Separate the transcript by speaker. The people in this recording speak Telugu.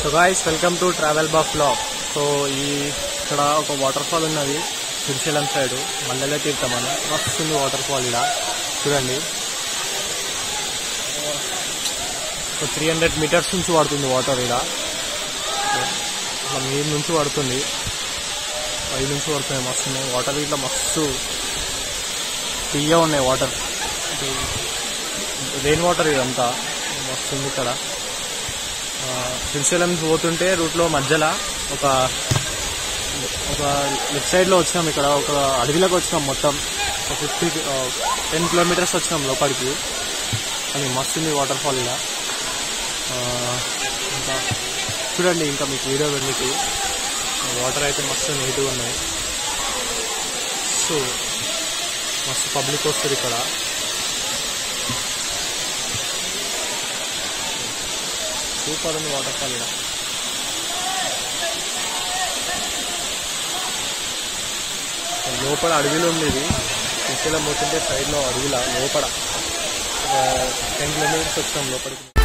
Speaker 1: so guys welcome to travel buff blog so ఈ ఇక్కడ ఒక వాటర్ ఫాల్ ఉన్నది శ్రీశైలం సైడ్ మల్లెల తీర్థం అని వస్తుంది వాటర్ ఫాల్ ఇలా చూడండి ఒక త్రీ హండ్రెడ్ మీటర్స్ నుంచి పడుతుంది వాటర్ ఇలా ఇట్లా మీద నుంచి పడుతుంది పై నుంచి పడుతుంది మస్తు ఉన్నాయి వాటర్ ఇట్లా మస్తు తీయ ఉన్నాయి వాటర్ రెయిన్ వాటర్ ఇదంతా మస్తు ఉంది ఇక్కడ ఆ, శ్రీశైలం నుంచి పోతుంటే రూట్లో మధ్యలో ఒక ఒక లెఫ్ట్ సైడ్ లో వచ్చినాం ఇక్కడ ఒక అడవిలోకి వచ్చినాం మొత్తం ఒక ఫిఫ్టీ టెన్ కిలోమీటర్స్ వచ్చినాం లోపలికి అని మస్తు ఉంది వాటర్ ఫాల్ ఇలా ఆ, ఇంకా చూడండి ఇంకా మీకు వీడియో వెళ్ళి వాటర్ అయితే మస్తు నీట్గా ఉన్నాయి సో మస్తు పబ్లిక్ వస్తుంది ఇక్కడ సూపర్ ఉంది వాటర్ ఫాల్ ఇక్కడ లోపల అడవిలో ఉంది ఇది శ్రీశైలం పోతుంటే సైడ్లో అడవిలా లోపల ఒక టెన్ కిలోమీటర్స్ వచ్చాం లోపలికి